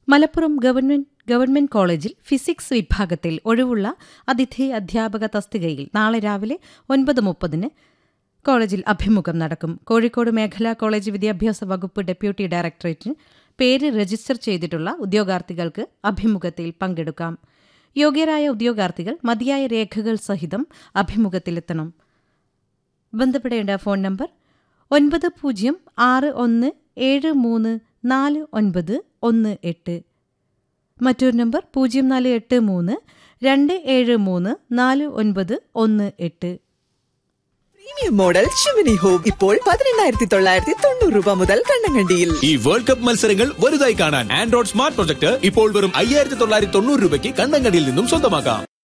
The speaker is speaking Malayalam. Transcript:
മലപ്പുറം ഗവൺമെന്റ് ഗവൺമെന്റ് കോളേജിൽ ഫിസിക്സ് വിഭാഗത്തിൽ ഒഴിവുള്ള അതിഥി അധ്യാപക തസ്തികയിൽ നാളെ രാവിലെ ഒൻപത് മുപ്പതിന് കോളേജിൽ അഭിമുഖം നടക്കും കോഴിക്കോട് മേഖലാ കോളേജ് വിദ്യാഭ്യാസ വകുപ്പ് ഡെപ്യൂട്ടി ഡയറക്ടറേറ്റിന് പേര് രജിസ്റ്റർ ചെയ്തിട്ടുള്ള ഉദ്യോഗാർത്ഥികൾക്ക് അഭിമുഖത്തിൽ പങ്കെടുക്കാം യോഗ്യരായ ഉദ്യോഗാർത്ഥികൾ മതിയായ രേഖകൾ സഹിതം അഭിമുഖത്തിലെത്തണം ബന്ധപ്പെടേണ്ട ഫോൺ നമ്പർ ഒൻപത് പൂജ്യം ആറ് ഒന്ന് ഏഴ് മൂന്ന് നാല് ഒൻപത് ഒന്ന് എട്ട് മറ്റൊരു നമ്പർ പൂജ്യം നാല് എട്ട് മൂന്ന് രണ്ട് ഏഴ് മൂന്ന് നാല് ഒൻപത് ഒന്ന് എട്ട് പ്രീമിയം മോഡൽ ഷിമിനി ഹോം ഇപ്പോൾ പതിനെണ്ണായിരത്തി തൊള്ളായിരത്തി തൊണ്ണൂറ് രൂപ മുതൽ കണ്ണങ്കണ്ടിയിൽ ഈ വേൾഡ് കപ്പ് മത്സരങ്ങൾ വലുതായി കാണാൻ ആൻഡ്രോയിഡ് സ്മാർട്ട് പ്രൊജക്ട് ഇപ്പോൾ വെറും അയ്യായിരത്തി തൊള്ളായിരത്തി തൊണ്ണൂറ് രൂപയ്ക്ക് കണ്ണങ്കടിയിൽ നിന്നും സ്വന്തമാക്കാം